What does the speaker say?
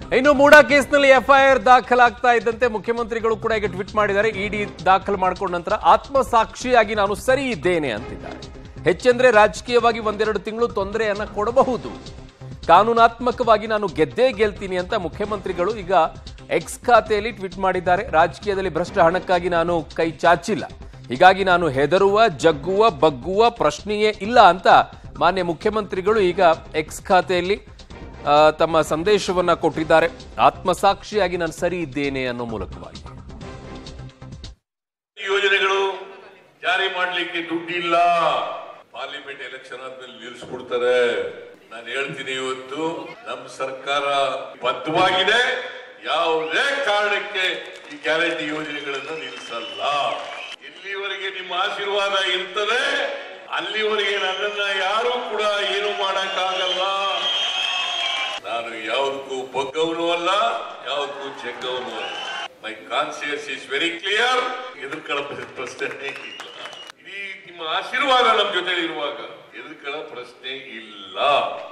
ಇನ್ನು ಮೂಡಾ ಕೇಸ್ನಲ್ಲಿ ಎಫ್ಐಆರ್ ದಾಖಲಾಗ್ತಾ ಇದ್ದಂತೆ ಮುಖ್ಯಮಂತ್ರಿಗಳು ಕೂಡ ಈಗ ಟ್ವೀಟ್ ಮಾಡಿದ್ದಾರೆ ಇಡಿ ದಾಖಲು ಮಾಡಿಕೊಂಡ ನಂತರ ಆತ್ಮಸಾಕ್ಷಿಯಾಗಿ ನಾನು ಸರಿ ಇದ್ದೇನೆ ಅಂತಿದ್ದಾರೆ ಹೆಚ್ಚೆಂದ್ರೆ ರಾಜಕೀಯವಾಗಿ ಒಂದೆರಡು ತಿಂಗಳು ತೊಂದರೆಯನ್ನ ಕೊಡಬಹುದು ಕಾನೂನಾತ್ಮಕವಾಗಿ ನಾನು ಗೆದ್ದೇ ಗೆಲ್ತೀನಿ ಅಂತ ಮುಖ್ಯಮಂತ್ರಿಗಳು ಈಗ ಎಕ್ಸ್ ಖಾತೆಯಲ್ಲಿ ಟ್ವೀಟ್ ಮಾಡಿದ್ದಾರೆ ರಾಜಕೀಯದಲ್ಲಿ ಭ್ರಷ್ಟ ಹಣಕ್ಕಾಗಿ ನಾನು ಕೈ ಚಾಚಿಲ್ಲ ಹೀಗಾಗಿ ನಾನು ಹೆದರುವ ಜಗ್ಗುವ ಬಗ್ಗುವ ಪ್ರಶ್ನೆಯೇ ಇಲ್ಲ ಅಂತ ಮಾನ್ಯ ಮುಖ್ಯಮಂತ್ರಿಗಳು ಈಗ ಎಕ್ಸ್ ಖಾತೆಯಲ್ಲಿ ಆ, ತಮ್ಮ ಸಂದೇಶವನ್ನ ಕೊಟ್ಟಿದ್ದಾರೆ ಆತ್ಮಸಾಕ್ಷಿಯಾಗಿ ನಾನು ಸರಿ ಇದ್ದೇನೆ ಅನ್ನೋ ಮೂಲಕವಾಗಿ ಯೋಜನೆಗಳು ಜಾರಿ ಮಾಡ್ಲಿಕ್ಕೆ ದುಡ್ಡಿಲ್ಲ ಪಾರ್ಲಿಮೆಂಟ್ ಎಲೆಕ್ಷನ್ ಆದ್ಮೇಲೆ ನಿಲ್ಲಿಸ್ಬಿಡ್ತಾರೆ ನಾನು ಹೇಳ್ತೀನಿ ಇವತ್ತು ನಮ್ಮ ಸರ್ಕಾರ ಬದ್ಧವಾಗಿದೆ ಯಾವುದೇ ಕಾರಣಕ್ಕೆ ಈ ಗ್ಯಾರಂಟಿ ಯೋಜನೆಗಳನ್ನು ನಿಲ್ಲಿಸಲ್ಲ ಎಲ್ಲಿವರೆಗೆ ನಿಮ್ಮ ಆಶೀರ್ವಾದ ಇರ್ತದೆ ಅಲ್ಲಿವರೆಗೆ ನನ್ನನ್ನ ಯಾರು ಕೂಡ ಏನು ಮಾಡಕ್ಕಾಗಲ್ಲ ನಾನು ಯಾವುದಕ್ಕೂ ಬಗ್ಗವನು ಅಲ್ಲ ಯಾವುದಕ್ಕೂ ಜಗ್ಗವನು ಅಲ್ಲ my conscious is very clear ಎದುರ್ಕೊಳ್ಳೋ ಪ್ರಶ್ನೆ ಇಲ್ಲ ಇಡೀ ನಿಮ್ಮ ಆಶೀರ್ವಾದ ನಮ್ಮ ಜೊತೆ ಇರುವಾಗ ಎದುರ್ಕೊಳ್ಳೋ ಪ್ರಶ್ನೆ ಇಲ್ಲ